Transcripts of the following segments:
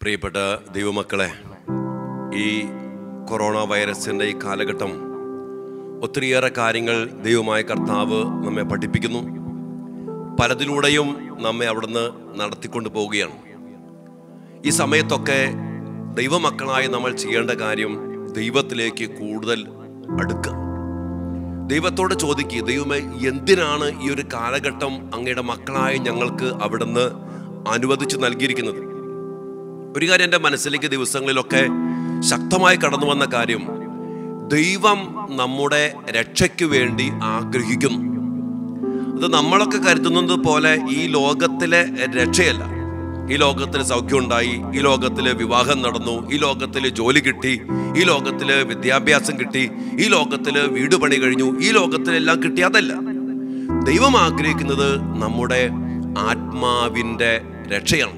പ്രിയപ്പെട്ട ദൈവമക്കളെ ഈ കൊറോണ വൈറസിൻ്റെ ഈ കാലഘട്ടം ഒത്തിരിയേറെ കാര്യങ്ങൾ ദൈവമായ കർത്താവ് നമ്മെ പഠിപ്പിക്കുന്നു പലതിലൂടെയും നമ്മെ അവിടുന്ന് നടത്തിക്കൊണ്ട് പോവുകയാണ് ഈ സമയത്തൊക്കെ ദൈവമക്കളായി നമ്മൾ ചെയ്യേണ്ട കാര്യം ദൈവത്തിലേക്ക് കൂടുതൽ അടുക്കുക ദൈവത്തോട് ചോദിക്കുക ദൈവമേ എന്തിനാണ് ഈ ഒരു കാലഘട്ടം അങ്ങയുടെ മക്കളായ ഞങ്ങൾക്ക് അവിടുന്ന് അനുവദിച്ച് നൽകിയിരിക്കുന്നത് ഒരു കാര്യം എൻ്റെ മനസ്സിലേക്ക് ദിവസങ്ങളിലൊക്കെ ശക്തമായി കടന്നു വന്ന കാര്യം ദൈവം നമ്മുടെ രക്ഷയ്ക്ക് വേണ്ടി ആഗ്രഹിക്കുന്നു അത് നമ്മളൊക്കെ കരുതുന്നത് പോലെ ഈ ലോകത്തിലെ രക്ഷയല്ല ഈ ലോകത്തിൽ സൗഖ്യം ഉണ്ടായി ഈ ലോകത്തിൽ വിവാഹം നടന്നു ഈ ലോകത്തിൽ ജോലി കിട്ടി ഈ ലോകത്തിൽ വിദ്യാഭ്യാസം കിട്ടി ഈ ലോകത്തിൽ വീട് പണി കഴിഞ്ഞു ഈ ലോകത്തിലെല്ലാം കിട്ടി അതല്ല ദൈവം ആഗ്രഹിക്കുന്നത് നമ്മുടെ ആത്മാവിൻ്റെ രക്ഷയാണ്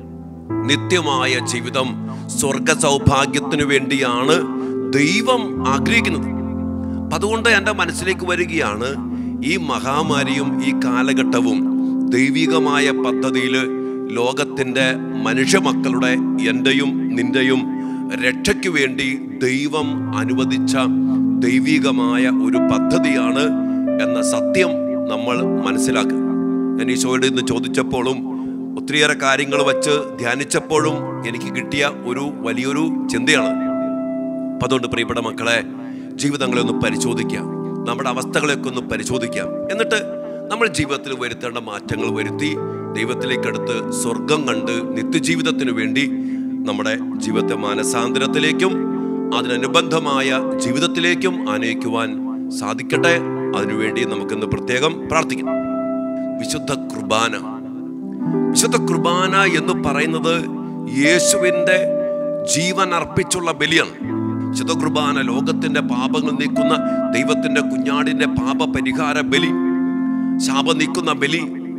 നിത്യമായ ജീവിതം സ്വർഗ സൗഭാഗ്യത്തിനു വേണ്ടിയാണ് ദൈവം ആഗ്രഹിക്കുന്നത് അപ്പൊ അതുകൊണ്ട് എൻ്റെ മനസ്സിലേക്ക് വരികയാണ് ഈ മഹാമാരിയും ഈ കാലഘട്ടവും ദൈവികമായ പദ്ധതിയിൽ ലോകത്തിൻ്റെ മനുഷ്യമക്കളുടെ എൻ്റെയും നിന്റെയും രക്ഷയ്ക്ക് വേണ്ടി ദൈവം അനുവദിച്ച ദൈവികമായ ഒരു പദ്ധതിയാണ് എന്ന സത്യം നമ്മൾ മനസ്സിലാക്കുക ഞാൻ ഈശോയുടെ ഇന്ന് ചോദിച്ചപ്പോഴും ഒത്തിരിയേറെ കാര്യങ്ങൾ വച്ച് ധ്യാനിച്ചപ്പോഴും എനിക്ക് കിട്ടിയ ഒരു വലിയൊരു ചിന്തയാണ് അപ്പം അതുകൊണ്ട് പ്രിയപ്പെട്ട മക്കളെ ജീവിതങ്ങളെ ഒന്ന് പരിശോധിക്കാം നമ്മുടെ അവസ്ഥകളെയൊക്കെ ഒന്ന് പരിശോധിക്കാം എന്നിട്ട് നമ്മൾ ജീവിതത്തിൽ വരുത്തേണ്ട മാറ്റങ്ങൾ വരുത്തി ദൈവത്തിലേക്കടുത്ത് സ്വർഗം കണ്ട് നിത്യജീവിതത്തിന് വേണ്ടി നമ്മുടെ ജീവിതത്തെ മാനസാന്തരത്തിലേക്കും അതിനനുബന്ധമായ ജീവിതത്തിലേക്കും ആനയിക്കുവാൻ സാധിക്കട്ടെ അതിനുവേണ്ടി നമുക്കിന്ന് പ്രത്യേകം പ്രാർത്ഥിക്കാം വിശുദ്ധ കുർബാന വിശുദ്ധ കുർബാന എന്ന് പറയുന്നത് യേശുവിൻ്റെ ജീവൻ അർപ്പിച്ചുള്ള ബലിയാണ് വിശുദ്ധ കുർബാന ലോകത്തിന്റെ പാപങ്ങൾ നീക്കുന്ന ദൈവത്തിന്റെ കുഞ്ഞാടിന്റെ പാപ പരിഹാര ബലി ശാപം നീക്കുന്ന ബലി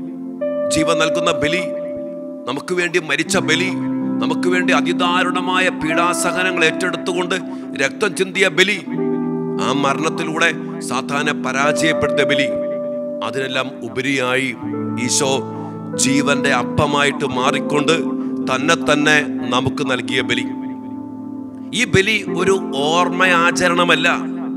ജീവൻ നൽകുന്ന ബലി നമുക്ക് വേണ്ടി മരിച്ച ബലി നമുക്ക് വേണ്ടി അതിദാരുണമായ പീഡാസഹനങ്ങൾ ഏറ്റെടുത്തുകൊണ്ട് രക്തം ചിന്തിയ ബലി ആ മരണത്തിലൂടെ സാധാരണ പരാജയപ്പെടുത്തിയ ബലി അതിനെല്ലാം ഉപരിയായി ഈശോ ജീവന്റെ അപ്പമായിട്ട് മാറിക്കൊണ്ട് തന്നെ തന്നെ നമുക്ക് നൽകിയ ബലി ഈ ബലി ഒരു ഓർമ്മയാചരണമല്ല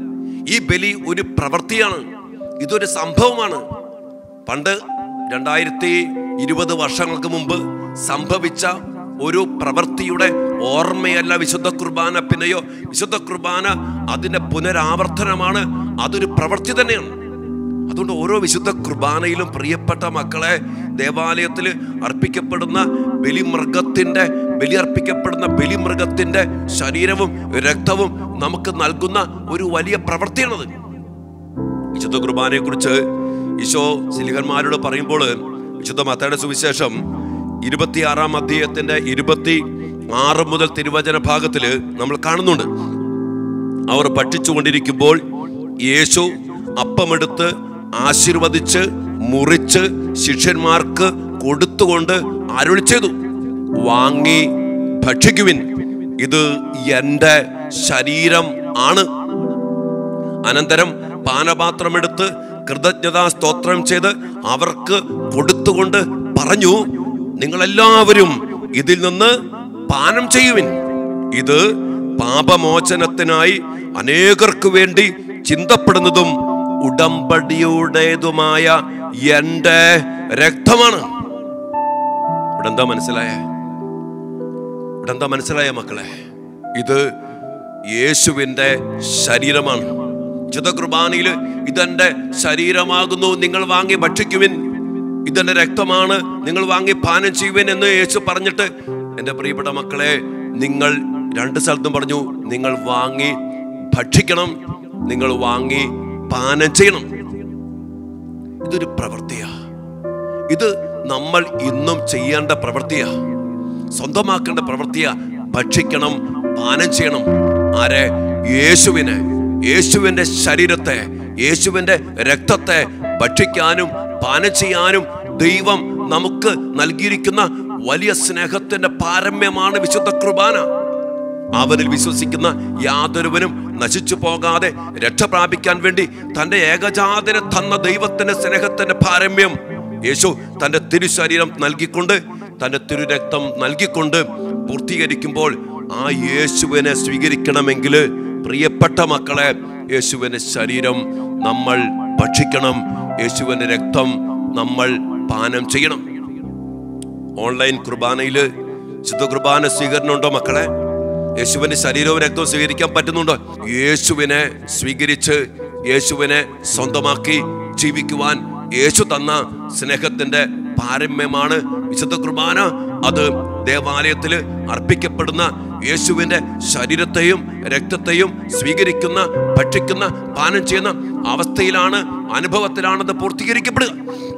ഈ ബലി ഒരു പ്രവൃത്തിയാണ് ഇതൊരു സംഭവമാണ് പണ്ട് രണ്ടായിരത്തി ഇരുപത് വർഷങ്ങൾക്ക് മുമ്പ് സംഭവിച്ച ഒരു പ്രവൃത്തിയുടെ ഓർമ്മയല്ല വിശുദ്ധ കുർബാന പിന്നെയോ വിശുദ്ധ കുർബാന അതിന്റെ പുനരാവർത്തനമാണ് അതൊരു പ്രവൃത്തി തന്നെയാണ് അതുകൊണ്ട് ഓരോ വിശുദ്ധ കുർബാനയിലും പ്രിയപ്പെട്ട മക്കളെ ദേവാലയത്തിൽ അർപ്പിക്കപ്പെടുന്ന ബലിമൃഗത്തിന്റെ ബലി അർപ്പിക്കപ്പെടുന്ന ബലിമൃഗത്തിന്റെ ശരീരവും രക്തവും നമുക്ക് നൽകുന്ന ഒരു വലിയ പ്രവൃത്തിയാണത് വിശുദ്ധ കുർബാനയെ കുറിച്ച് ഈശോ സിലിഹന്മാരോട് പറയുമ്പോൾ വിശുദ്ധ മത്തയുടെ സുവിശേഷം ഇരുപത്തിയാറാം അധ്യായത്തിന്റെ ഇരുപത്തി ആറ് മുതൽ തിരുവചന ഭാഗത്തില് നമ്മൾ കാണുന്നുണ്ട് അവർ ഭക്ഷിച്ചുകൊണ്ടിരിക്കുമ്പോൾ യേശു അപ്പമെടുത്ത് ആശീർവദിച്ച് മുറിച്ച് ശിഷ്യന്മാർക്ക് കൊടുത്തുകൊണ്ട് അരുളി ചെയ്തു വാങ്ങി ഭക്ഷിക്കുവിൻ ഇത് എൻ്റെ ശരീരം ആണ് അനന്തരം പാനപാത്രമെടുത്ത് കൃതജ്ഞതാ സ്തോത്രം ചെയ്ത് അവർക്ക് കൊടുത്തുകൊണ്ട് പറഞ്ഞു നിങ്ങളെല്ലാവരും ഇതിൽ നിന്ന് പാനം ചെയ്യുവിൻ ഇത് പാപമോചനത്തിനായി അനേകർക്ക് വേണ്ടി ചിന്തപ്പെടുന്നതും ഉടമ്പടിയുടേതുമായ എൻ്റെ രക്തമാണ് ഇവിടെ എന്താ മനസ്സിലായ ഇവിടെ എന്താ മനസ്സിലായ മക്കളെ ഇത് യേശുവിൻ്റെ ശരീരമാണ് വിശുദ്ധ കുർബാനയിൽ ഇതെന്റെ ശരീരമാകുന്നു നിങ്ങൾ വാങ്ങി ഭക്ഷിക്കുവിൻ ഇതെന്റെ രക്തമാണ് നിങ്ങൾ വാങ്ങി പാനം ചെയ്യുവിൻ എന്ന് യേശു പറഞ്ഞിട്ട് എൻ്റെ പ്രിയപ്പെട്ട മക്കളെ നിങ്ങൾ രണ്ട് സ്ഥലത്തും പറഞ്ഞു നിങ്ങൾ വാങ്ങി ഭക്ഷിക്കണം നിങ്ങൾ വാങ്ങി പാനം ചെയ്യണം ഇതൊരു പ്രവൃത്തിയാ ഇത് നമ്മൾ ഇന്നും ചെയ്യേണ്ട പ്രവൃത്തിയാ സ്വന്തമാക്കേണ്ട പ്രവൃത്തിയാ ഭക്ഷിക്കണം പാനം ചെയ്യണം ആരെ യേശുവിനെ യേശുവിന്റെ ശരീരത്തെ യേശുവിന്റെ രക്തത്തെ ഭക്ഷിക്കാനും പാനം ചെയ്യാനും ദൈവം നമുക്ക് നൽകിയിരിക്കുന്ന വലിയ സ്നേഹത്തിന്റെ പാരമ്യമാണ് വിശുദ്ധ കുർബാന അവനിൽ വിശ്വസിക്കുന്ന യാതൊരുവനും നശിച്ചു പോകാതെ രക്ഷ പ്രാപിക്കാൻ വേണ്ടി തന്റെ ഏകജാതനെ തന്ന ദൈവത്തിന്റെ സ്നേഹത്തിന്റെ പാരമ്യം യേശു തന്റെ തിരുശരീരം നൽകിക്കൊണ്ട് തന്റെ തിരുരക്തം നൽകിക്കൊണ്ട് പൂർത്തീകരിക്കുമ്പോൾ ആ യേശുവിനെ സ്വീകരിക്കണമെങ്കിൽ പ്രിയപ്പെട്ട മക്കളെ യേശുവിന്റെ ശരീരം നമ്മൾ ഭക്ഷിക്കണം യേശുവിന്റെ രക്തം നമ്മൾ പാനം ചെയ്യണം ഓൺലൈൻ കുർബാനയില് ശുദ്ധ കുർബാന സ്വീകരണം ഉണ്ടോ മക്കളെ യേശുവിന്റെ ശരീരവും രക്തവും സ്വീകരിക്കാൻ പറ്റുന്നുണ്ടോ യേശുവിനെ സ്വീകരിച്ച് യേശുവിനെ സ്വന്തമാക്കി ജീവിക്കുവാൻ യേശു തന്ന സ്നേഹത്തിന്റെ പാരമ്യമാണ് വിശുദ്ധ കുർബാന അത് ദേവാലയത്തിൽ അർപ്പിക്കപ്പെടുന്ന യേശുവിന്റെ ശരീരത്തെയും രക്തത്തെയും സ്വീകരിക്കുന്ന ഭക്ഷിക്കുന്ന പാനം ചെയ്യുന്ന അവസ്ഥയിലാണ് അനുഭവത്തിലാണ് അത് പൂർത്തീകരിക്കപ്പെടുക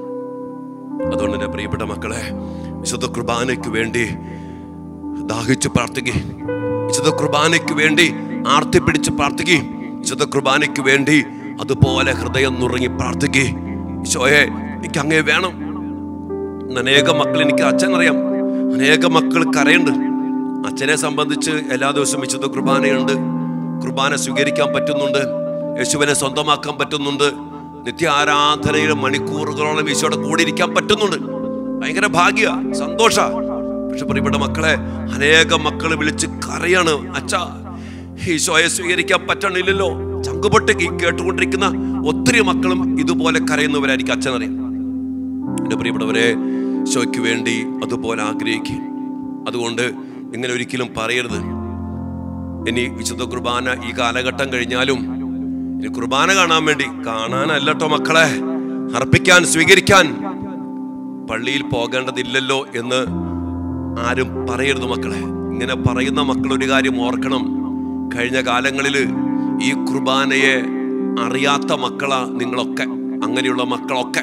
അതുകൊണ്ട് തന്നെ പ്രിയപ്പെട്ട മക്കളെ വിശുദ്ധ കുർബാനയ്ക്ക് വേണ്ടി ദാഹിച്ച് പ്രാർത്ഥിക്കുകയും വിശുദ്ധ കുർബാനയ്ക്ക് വേണ്ടി ആർത്തിപ്പിടിച്ച് പ്രാർത്ഥിക്കുകയും വിശുദ്ധ കുർബാനയ്ക്ക് വേണ്ടി അതുപോലെ ഹൃദയം നുറങ്ങി പ്രാർത്ഥിക്കുകയും ഈശോയെ എനിക്ക് അങ്ങേ വേണം ഇന്ന് അനേകം മക്കൾ എനിക്ക് അച്ഛൻ അറിയാം അനേകം മക്കൾ കരയുണ്ട് അച്ഛനെ സംബന്ധിച്ച് എല്ലാ ദിവസവും വിശുദ്ധ കുർബാനയുണ്ട് കുർബാന സ്വീകരിക്കാൻ പറ്റുന്നുണ്ട് യേശുവിനെ സ്വന്തമാക്കാൻ പറ്റുന്നുണ്ട് നിത്യ ആരാധനയിൽ മണിക്കൂറുകളോളം ഈശോയുടെ കൂടെ ഇരിക്കാൻ പറ്റുന്നുണ്ട് ഭയങ്കര ഭാഗ്യ സന്തോഷ പക്ഷെ പ്രിയപ്പെട്ട മക്കളെ അനേകം മക്കൾ വിളിച്ച് കരയാണ് അച്ഛാ ഈശോയെ സ്വീകരിക്കാൻ പറ്റണില്ലല്ലോ ചങ്കുപൊട്ട് ഈ കേട്ടുകൊണ്ടിരിക്കുന്ന ഒത്തിരി മക്കളും ഇതുപോലെ കരയുന്നവരായിരിക്കും അച്ഛനറിയാം എൻ്റെ പ്രിയപ്പെട്ടവരെ ഈശോയ്ക്ക് വേണ്ടി അതുപോലെ ആഗ്രഹിക്കും അതുകൊണ്ട് ഇങ്ങനെ ഒരിക്കലും പറയരുത് ഇനി വിശുദ്ധ കുർബാന ഈ കാലഘട്ടം കഴിഞ്ഞാലും ഇനി കുർബാന കാണാൻ വേണ്ടി കാണാനല്ലട്ടോ മക്കളെ അർപ്പിക്കാൻ സ്വീകരിക്കാൻ പള്ളിയിൽ പോകേണ്ടതില്ലല്ലോ എന്ന് ആരും പറയരുത് മക്കളെ ഇങ്ങനെ പറയുന്ന മക്കൾ ഒരു കാര്യം ഓർക്കണം കഴിഞ്ഞ കാലങ്ങളിൽ ഈ കുർബാനയെ അറിയാത്ത മക്കളാ നിങ്ങളൊക്കെ അങ്ങനെയുള്ള മക്കളൊക്കെ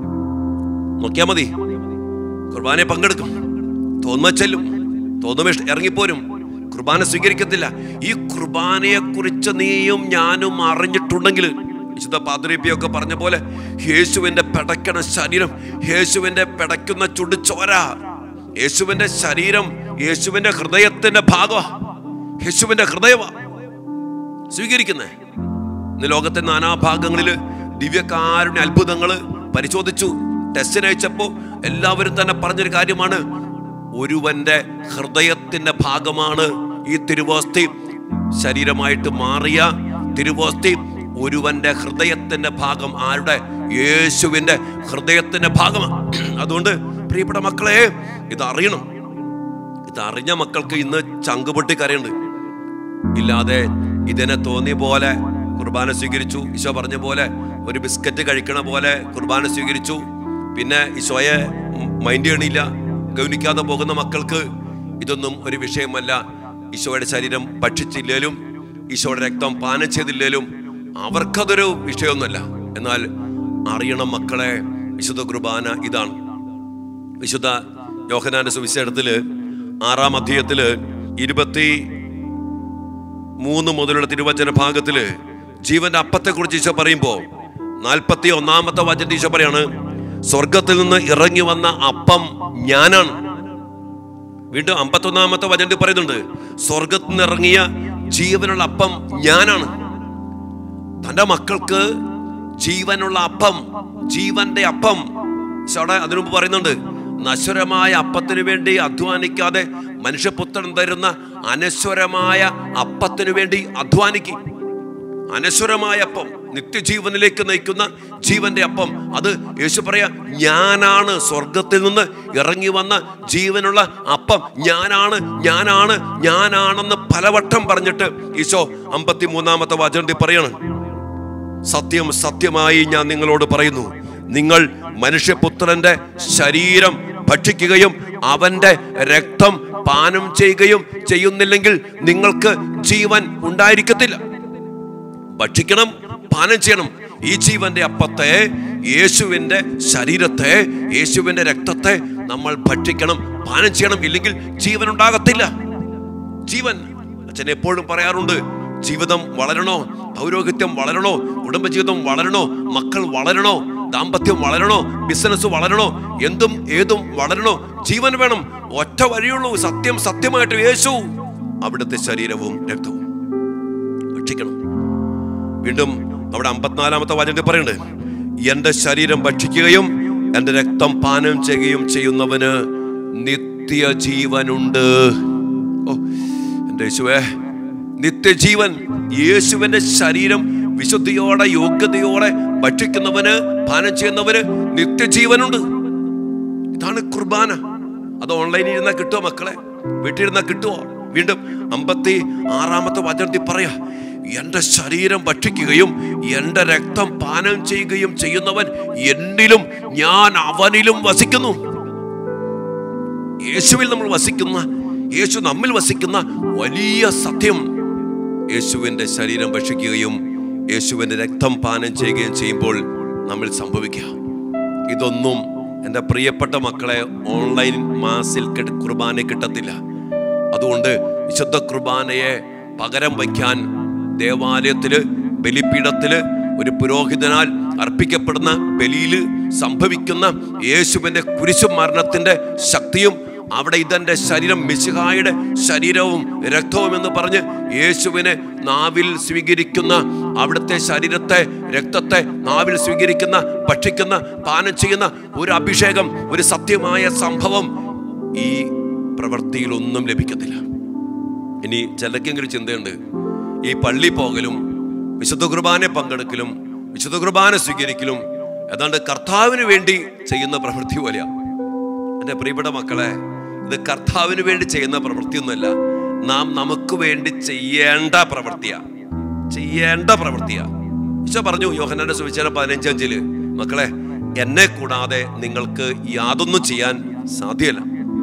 നോക്കിയാ മതി കുർബാനയെ പങ്കെടുക്കും തോന്നുമ്പോ ചെല്ലും തോന്നുമ്പോ ഇഷ്ട- ഇറങ്ങിപ്പോരും കുർബാന സ്വീകരിക്കത്തില്ല ഈ കുർബാനയെ കുറിച്ച് നീയും ഞാനും അറിഞ്ഞിട്ടുണ്ടെങ്കിൽ വിശുദ്ധ പാതുരേപ്പിയൊക്കെ പറഞ്ഞ പോലെ യേശുവിന്റെ പിടയ്ക്കണ ശരീരം യേശുവിന്റെ പിടയ്ക്കുന്ന ചുടുചോര യേശുവിന്റെ ശരീരം യേശുവിന്റെ ഹൃദയത്തിന്റെ ഭാഗമാ യേശുവിന്റെ ഹൃദയമാ സ്വീകരിക്കുന്നേ ഇന്ന് ലോകത്തെ നാനാഭാഗങ്ങളിൽ ദിവ്യകാരുണ്യ അത്ഭുതങ്ങള് പരിശോധിച്ചു ടെസ്റ്റിന് അയച്ചപ്പോ എല്ലാവരും തന്നെ പറഞ്ഞൊരു കാര്യമാണ് ഒരുവന്റെ ഹൃദയത്തിന്റെ ഭാഗമാണ് ഈ തിരുവോസ്തി ശരീരമായിട്ട് മാറിയ തിരുവോസ്തി ഒരുവന്റെ ഹൃദയത്തിന്റെ ഭാഗം ആരുടെ യേശുവിന്റെ ഹൃദയത്തിന്റെ ഭാഗമാണ് അതുകൊണ്ട് പ്രിയപ്പെട്ട മക്കളെ ഇത് അറിയണം ഇത് അറിഞ്ഞ മക്കൾക്ക് ഇന്ന് ചങ്കുപൊട്ടി കരയുണ്ട് ഇല്ലാതെ ഇതിനെ തോന്നിയ പോലെ കുർബാന സ്വീകരിച്ചു ഈശോ പറഞ്ഞ പോലെ ഒരു ബിസ്ക്കറ്റ് കഴിക്കണ പോലെ കുർബാന സ്വീകരിച്ചു പിന്നെ ഈശോയെ മൈൻഡ് ചെയ്യണില്ല ഗൗനിക്കാതെ പോകുന്ന മക്കൾക്ക് ഇതൊന്നും ഒരു വിഷയമല്ല ഈശോയുടെ ശരീരം ഭക്ഷിച്ചില്ലേലും ഈശോയുടെ രക്തം പാനം ചെയ്തില്ലേലും അവർക്കതൊരു വിഷയമൊന്നുമല്ല എന്നാൽ അറിയണം മക്കളെ വിശുദ്ധ കുർബാന ഇതാണ് വിശുദ്ധ യോഹനാന്റെ സുവിശേഷത്തില് ആറാം അധ്യായത്തില് ഇരുപത്തി മൂന്ന് മുതലുള്ള തിരുവചന ഭാഗത്തില് ജീവന്റെ അപ്പത്തെ കുറിച്ച് ഈശോ പറയുമ്പോ നാൽപ്പത്തി ഒന്നാമത്തെ വചനത്തിൽ ഈശോ പറയാണ് സ്വർഗത്തിൽ നിന്ന് ഇറങ്ങി വന്ന അപ്പം ഞാനാണ് വീണ്ടും അമ്പത്തൊന്നാമത്തെ വചനത്തിൽ പറയുന്നുണ്ട് സ്വർഗത്തിൽ നിന്ന് ഇറങ്ങിയ ജീവനുള്ള അപ്പം ഞാനാണ് തന്റെ മക്കൾക്ക് ജീവനുള്ള അപ്പം ജീവന്റെ അപ്പം ഈശോടെ അതിനു മുമ്പ് പറയുന്നുണ്ട് നശ്വരമായ അപ്പത്തിനു വേണ്ടി അധ്വാനിക്കാതെ മനുഷ്യപുത്രൻ തരുന്ന അനശ്വരമായ അപ്പത്തിനു വേണ്ടി അധ്വാനിക്കും അനശ്വരമായ അപ്പം നിത്യജീവനിലേക്ക് നയിക്കുന്ന ജീവന്റെ അപ്പം അത് യേശു പറയാ ഞാനാണ് സ്വർഗത്തിൽ നിന്ന് ഇറങ്ങി വന്ന ജീവനുള്ള അപ്പം ഞാനാണ് ഞാനാണ് ഞാനാണെന്ന് പലവട്ടം പറഞ്ഞിട്ട് ഈശോ അമ്പത്തി മൂന്നാമത്തെ വചനത്തിൽ പറയാണ് സത്യം സത്യമായി ഞാൻ നിങ്ങളോട് പറയുന്നു നിങ്ങൾ മനുഷ്യപുത്രന്റെ ശരീരം ഭക്ഷിക്കുകയും അവന്റെ രക്തം പാനം ചെയ്യുകയും ചെയ്യുന്നില്ലെങ്കിൽ നിങ്ങൾക്ക് ജീവൻ ഉണ്ടായിരിക്കത്തില്ല ഭക്ഷിക്കണം പാനം ചെയ്യണം ഈ ജീവന്റെ അപ്പത്തെ യേശുവിന്റെ ശരീരത്തെ യേശുവിന്റെ രക്തത്തെ നമ്മൾ ഭക്ഷിക്കണം പാനം ചെയ്യണം ഇല്ലെങ്കിൽ ജീവൻ ഉണ്ടാകത്തില്ല ജീവൻ അച്ഛൻ എപ്പോഴും പറയാറുണ്ട് ജീവിതം വളരണോ പൗരോഹിത്യം വളരണോ കുടുംബജീവിതം വളരണോ മക്കൾ വളരണോ ദാമ്പത്യം വളരണോ ബിസിനസ് വളരണോ എന്തും ഏതും വളരണോ ജീവൻ വേണം ഒറ്റ വഴിയുള്ളൂ സത്യം സത്യമായിട്ട് യേശു അവിടുത്തെ ശരീരവും രക്തവും ഭക്ഷിക്കണം വീണ്ടും അവിടെ അമ്പത്തിനാലാമത്തെ വചനത്തിൽ പറയുന്നുണ്ട് എന്റെ ശരീരം ഭക്ഷിക്കുകയും എന്റെ രക്തം പാനം ചെയ്യുകയും ചെയ്യുന്നവന് നിത്യജീവനുണ്ട് ഓ എൻ്റെ യേശുവേ നിത്യജീവൻ യേശുവിന്റെ ശരീരം വിശുദ്ധിയോടെ യോഗ്യതയോടെ ഭക്ഷിക്കുന്നവന് പാനം ചെയ്യുന്നവന് നിത്യജീവനുണ്ട് ഇതാണ് കുർബാന അത് ഓൺലൈനിൽ ഇരുന്നാൽ കിട്ടുമോ മക്കളെ വീട്ടിലിരുന്നാൽ കിട്ടുമോ വീണ്ടും അമ്പത്തി ആറാമത്തെ വചനത്തിൽ പറയാ എന്റെ ശരീരം ഭക്ഷിക്കുകയും എന്റെ രക്തം പാനം ചെയ്യുകയും ചെയ്യുന്നവൻ എന്നിലും ഞാൻ അവനിലും വസിക്കുന്നു യേശുവിൽ നമ്മൾ വസിക്കുന്ന യേശു നമ്മിൽ വസിക്കുന്ന വലിയ സത്യം യേശുവിന്റെ ശരീരം ഭക്ഷിക്കുകയും യേശുവിന്റെ രക്തം പാനം ചെയ്യുകയും ചെയ്യുമ്പോൾ നമ്മൾ സംഭവിക്കുക ഇതൊന്നും എൻ്റെ പ്രിയപ്പെട്ട മക്കളെ ഓൺലൈൻ മാസിൽ കിട്ട- കുർബാന കിട്ടത്തില്ല അതുകൊണ്ട് വിശുദ്ധ കുർബാനയെ പകരം വയ്ക്കാൻ ദേവാലയത്തില് ബലിപീഠത്തില് ഒരു പുരോഹിതനാൽ അർപ്പിക്കപ്പെടുന്ന ബലിയിൽ സംഭവിക്കുന്ന യേശുവിന്റെ കുരിശു മരണത്തിന്റെ ശക്തിയും അവിടെ ഇതെന്റെ ശരീരം മിശിഹായുടെ ശരീരവും രക്തവും എന്ന് പറഞ്ഞ് യേശുവിനെ നാവിൽ സ്വീകരിക്കുന്ന അവിടുത്തെ ശരീരത്തെ രക്തത്തെ നാവിൽ സ്വീകരിക്കുന്ന ഭക്ഷിക്കുന്ന പാനം ചെയ്യുന്ന ഒരു അഭിഷേകം ഒരു സത്യമായ സംഭവം ഈ പ്രവൃത്തിയിൽ ഒന്നും ലഭിക്കത്തില്ല ഇനി ചിലക്കെങ്കിലും ചിന്തയുണ്ട് ഈ പള്ളി പോകലും വിശുദ്ധ കുർബാന പങ്കെടുക്കലും വിശുദ്ധ കുർബാന സ്വീകരിക്കലും ഏതാണ്ട് കർത്താവിന് വേണ്ടി ചെയ്യുന്ന പ്രവൃത്തി പോലെയാ എൻ്റെ പ്രിയപ്പെട്ട മക്കളെ ഇത് കർത്താവിന് വേണ്ടി ചെയ്യുന്ന പ്രവൃത്തിയൊന്നുമല്ല നാം നമുക്ക് വേണ്ടി ചെയ്യേണ്ട പ്രവൃത്തിയാ ചെയ്യേണ്ട പ്രവൃത്തിയാ ഈശോ പറഞ്ഞു യോഹന്നാന്റെ സുവിശേഷം പതിനഞ്ചഞ്ചില് മക്കളെ എന്നെ കൂടാതെ നിങ്ങൾക്ക് യാതൊന്നും ചെയ്യാൻ സാധ്യമല്ല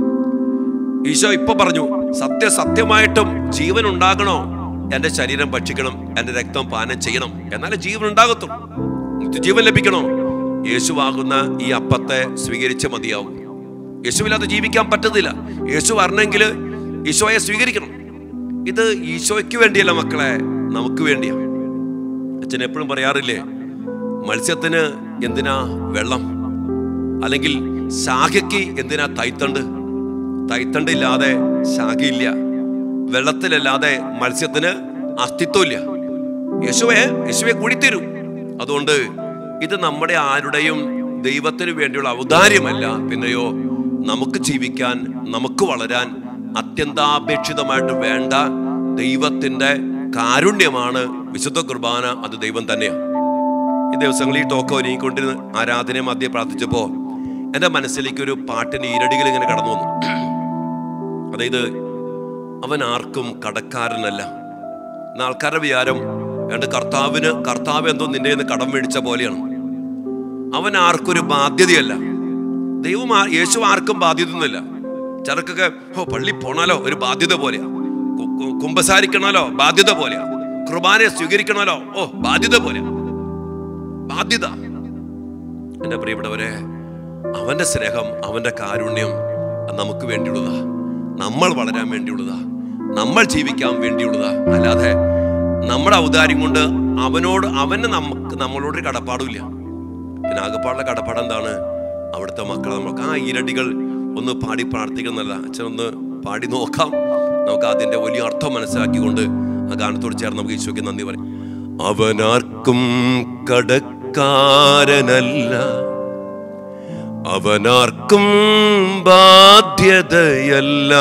ഈശോ ഇപ്പൊ പറഞ്ഞു സത്യ സത്യമായിട്ടും ജീവൻ ഉണ്ടാകണോ എന്റെ ശരീരം ഭക്ഷിക്കണം എന്റെ രക്തം പാനം ചെയ്യണം എന്നാലേ ജീവൻ ഉണ്ടാകത്തുള്ളൂ നിത്യജീവൻ ലഭിക്കണോ യേശുവാകുന്ന ഈ അപ്പത്തെ സ്വീകരിച്ച് മതിയാവും യേശുവില്ലാതെ ജീവിക്കാൻ പറ്റത്തില്ല യേശു വരണമെങ്കിൽ ഈശോയെ സ്വീകരിക്കണം ഇത് ഈശോയ്ക്ക് വേണ്ടിയല്ല മക്കളെ നമുക്ക് വേണ്ടിയാ അച്ഛൻ എപ്പോഴും പറയാറില്ലേ മത്സ്യത്തിന് എന്തിനാ വെള്ളം അല്ലെങ്കിൽ ശാഖയ്ക്ക് എന്തിനാ തൈത്തണ്ട് തൈത്തണ്ടില്ലാതെ ശാഖയില്ല വെള്ളത്തിലല്ലാതെ മത്സ്യത്തിന് അസ്തിത്വമില്ല യേശുവെ യേശുവെ കൂടിത്തരും അതുകൊണ്ട് ഇത് നമ്മുടെ ആരുടെയും ദൈവത്തിന് വേണ്ടിയുള്ള ഔദാര്യമല്ല പിന്നെയോ നമുക്ക് ജീവിക്കാൻ നമുക്ക് വളരാൻ അത്യന്താപേക്ഷിതമായിട്ട് വേണ്ട ദൈവത്തിന്റെ കാരുണ്യമാണ് വിശുദ്ധ കുർബാന അത് ദൈവം തന്നെയാണ് ഈ ദിവസങ്ങളിൽ ഈ ടോക്ക് ഒരുങ്ങിക്കൊണ്ടിരുന്ന് ആരാധനയെ മധ്യ പ്രാർത്ഥിച്ചപ്പോ എൻ്റെ മനസ്സിലേക്ക് ഒരു പാട്ടിന് ഈരടികൾ ഇങ്ങനെ കടന്നു വന്നു അതായത് അവൻ ആർക്കും കടക്കാരനല്ല എന്ന ആൾക്കാരുടെ വിചാരം വേണ്ട കർത്താവിന് കർത്താവ് എന്തോ നിന്റെ നിന്ന് കടം മേടിച്ച പോലെയാണ് അവൻ ആർക്കൊരു ബാധ്യതയല്ല ദൈവം ആ- യേശു ആർക്കും ബാധ്യതയൊന്നുമില്ല ചിലർക്കൊക്കെ ഓ പള്ളി പോണാലോ ഒരു ബാധ്യത പോലെയാ കു- കു- കുമ്പസാരിക്കണമല്ലോ ബാധ്യത പോലെയാ കുർബാനയെ സ്വീകരിക്കണമല്ലോ ഓ ബാധ്യത പോലെയാ ബാധ്യത എൻ്റെ പ്രിയപ്പെട്ടവരെ അവന്റെ സ്നേഹം അവന്റെ കാരുണ്യം അത് നമുക്ക് വേണ്ടിയുള്ളതാ നമ്മൾ വളരാൻ വേണ്ടിയുള്ളതാ നമ്മൾ ജീവിക്കാൻ വേണ്ടിയുള്ളതാ അല്ലാതെ നമ്മുടെ ഔദാര്യം കൊണ്ട് അവനോട് അവന് നമുക്ക് നമ്മളോട് കടപ്പാടുമില്ല പിന്നെ ആകപ്പാടുള്ള കടപ്പാട് എന്താണ് അവിടുത്തെ മക്കളെ നമുക്ക് ആ ഈരടികൾ ഒന്ന് പാടി പ്രാർത്ഥിക്കുന്നല്ല അച്ഛനൊന്ന് പാടി നോക്കാം നമുക്ക് അതിന്റെ വലിയ അർത്ഥം മനസ്സിലാക്കിക്കൊണ്ട് ആ ഗാനത്തോട് ചേർന്ന് നമുക്ക് ഈശോയ്ക്ക് നന്ദി പറയും അവനാർക്കും കടക്കാരനല്ല അവനാർക്കും ബാധ്യതയല്ല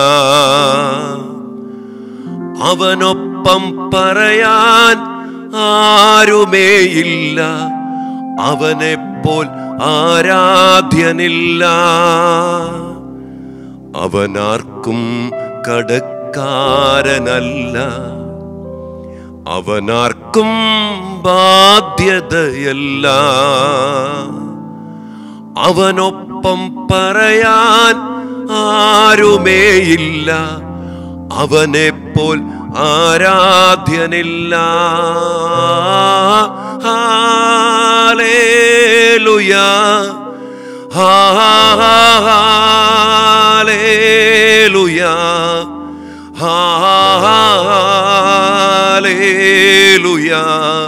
അവനൊപ്പം പറയാൻ ആരുമേയില്ല അവനെപ്പോൽ ആരാധ്യനില്ല അവനാർക്കും കടക്കാരനല്ല അവനാർക്കും ബാധ്യതയല്ല അവനൊപ്പം പറയാൻ ആരുമേയില്ല അവനെപ്പോൽ ആരാധ്യനില്ല ഹാലേലുയാ ഹാലേലുയാ ഹാലേലുയാ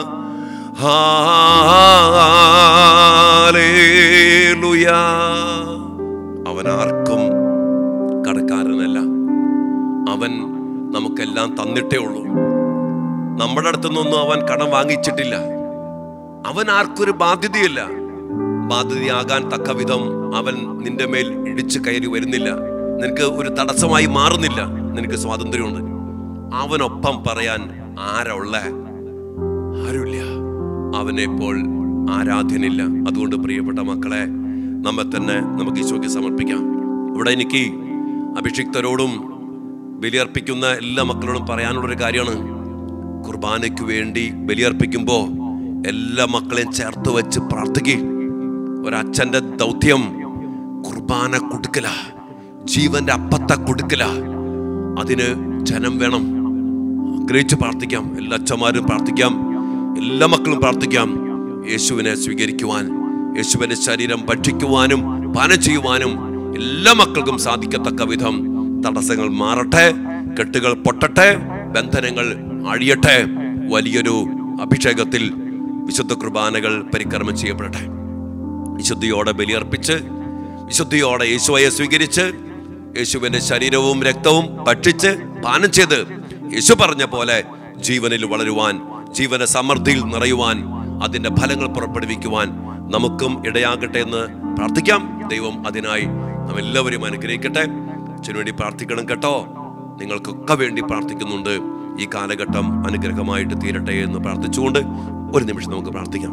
ഹാലേലുയാ അവൻ ആർക്കും കടക്കാരനല്ല അവൻ നമുക്കെല്ലാം തന്നിട്ടേ ഉള്ളൂ നമ്മുടെ അടുത്തുനിന്നൊന്നും അവൻ കടം വാങ്ങിച്ചിട്ടില്ല അവൻ ആർക്കൊരു ബാധ്യതയില്ല ബാധ്യതയാകാൻ തക്ക വിധം അവൻ നിന്റെ മേൽ ഇടിച്ചു കയറി വരുന്നില്ല നിനക്ക് ഒരു തടസ്സമായി മാറുന്നില്ല നിനക്ക് സ്വാതന്ത്ര്യമുണ്ട് അവനൊപ്പം പറയാൻ ആരാ ഉള്ളേ ആരുമില്ല അവനെ ഇപ്പോൾ ആരാധ്യനില്ല അതുകൊണ്ട് പ്രിയപ്പെട്ട മക്കളെ നമ്മെ തന്നെ നമുക്ക് ഈശോയ്ക്ക് സമർപ്പിക്കാം ഇവിടെ എനിക്ക് അഭിഷിക്തരോടും ബലിയർപ്പിക്കുന്ന എല്ലാ മക്കളോടും പറയാനുള്ളൊരു കാര്യമാണ് കുർബാനയ്ക്ക് വേണ്ടി ബലിയർപ്പിക്കുമ്പോൾ എല്ലാ മക്കളെയും ചേർത്ത് വെച്ച് പ്രാർത്ഥിക്കുക ഒരച്ഛൻ്റെ ദൗത്യം കുർബാന കൊടുക്കല ജീവന്റെ അപ്പത്തെ കൊടുക്കല അതിന് ജനം വേണം ആഗ്രഹിച്ച് പ്രാർത്ഥിക്കാം എല്ലാ അച്ഛന്മാരും പ്രാർത്ഥിക്കാം എല്ലാ മക്കളും പ്രാർത്ഥിക്കാം യേശുവിനെ സ്വീകരിക്കുവാൻ യേശുവിന്റെ ശരീരം ഭക്ഷിക്കുവാനും പാനം ചെയ്യുവാനും എല്ലാ മക്കൾക്കും സാധിക്കത്തക്ക വിധം തടസ്സങ്ങൾ മാറട്ടെ കെട്ടുകൾ പൊട്ടട്ടെ ബന്ധനങ്ങൾ അഴിയട്ടെ വലിയൊരു അഭിഷേകത്തിൽ വിശുദ്ധ കുർബാനകൾ പരിക്രമം ചെയ്യപ്പെടട്ടെ വിശുദ്ധിയോടെ ബലിയർപ്പിച്ച് വിശുദ്ധിയോടെ യേശുവയെ സ്വീകരിച്ച് യേശുവിന്റെ ശരീരവും രക്തവും ഭക്ഷിച്ച് പാനം ചെയ്ത് യേശു പറഞ്ഞ പോലെ ജീവനിൽ വളരുവാൻ ജീവന സമൃദ്ധിയിൽ നിറയുവാൻ അതിന്റെ ഫലങ്ങൾ പുറപ്പെടുവിക്കുവാൻ നമുക്കും ഇടയാകട്ടെ എന്ന് പ്രാർത്ഥിക്കാം ദൈവം അതിനായി നാം എല്ലാവരും അനുഗ്രഹിക്കട്ടെ അച്ഛനു വേണ്ടി പ്രാർത്ഥിക്കണം കേട്ടോ നിങ്ങൾക്കൊക്കെ വേണ്ടി പ്രാർത്ഥിക്കുന്നുണ്ട് ഈ കാലഘട്ടം അനുഗ്രഹമായിട്ട് തീരട്ടെ എന്ന് പ്രാർത്ഥിച്ചുകൊണ്ട് ഒരു നിമിഷം നമുക്ക് പ്രാർത്ഥിക്കാം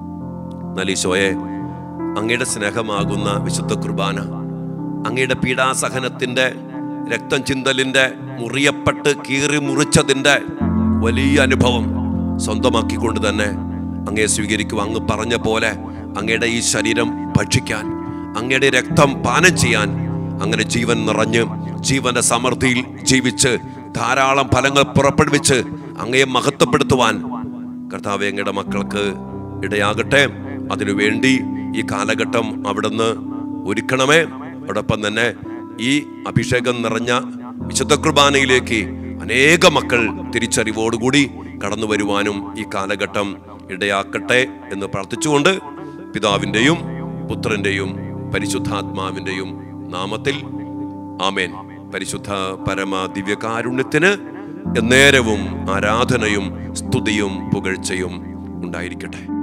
നലീശോയെ അങ്ങയുടെ സ്നേഹമാകുന്ന വിശുദ്ധ കുർബാന അങ്ങയുടെ പീഡാസഹനത്തിന്റെ രക്തം ചിന്തലിന്റെ മുറിയപ്പെട്ട് കീറി മുറിച്ചതിന്റെ വലിയ അനുഭവം സ്വന്തമാക്കിക്കൊണ്ട് തന്നെ അങ്ങയെ സ്വീകരിക്കുക അങ്ങ് പറഞ്ഞ പോലെ അങ്ങയുടെ ഈ ശരീരം ഭക്ഷിക്കാൻ അങ്ങയുടെ രക്തം പാനം ചെയ്യാൻ അങ്ങനെ ജീവൻ നിറഞ്ഞ് ജീവന്റെ സമൃദ്ധിയിൽ ജീവിച്ച് ധാരാളം ഫലങ്ങൾ പുറപ്പെടുവിച്ച് അങ്ങയെ മഹത്വപ്പെടുത്തുവാൻ കർത്താവ് അങ്ങയുടെ മക്കൾക്ക് ഇടയാകട്ടെ അതിനുവേണ്ടി ഈ കാലഘട്ടം അവിടുന്ന് ഒരുക്കണമേ അതോടൊപ്പം തന്നെ ഈ അഭിഷേകം നിറഞ്ഞ വിശുദ്ധ കുർബാനയിലേക്ക് അനേക മക്കൾ തിരിച്ചറിവോടുകൂടി കടന്നു വരുവാനും ഈ കാലഘട്ടം ഇടയാക്കട്ടെ എന്ന് പ്രാർത്ഥിച്ചുകൊണ്ട് പിതാവിൻ്റെയും പുത്രൻ്റെയും പരിശുദ്ധാത്മാവിൻ്റെയും നാമത്തിൽ ആമേൻ പരിശുദ്ധ പരമ ദിവ്യകാരുണ്യത്തിന് എന്നേരവും ആരാധനയും സ്തുതിയും പുകഴ്ചയും ഉണ്ടായിരിക്കട്ടെ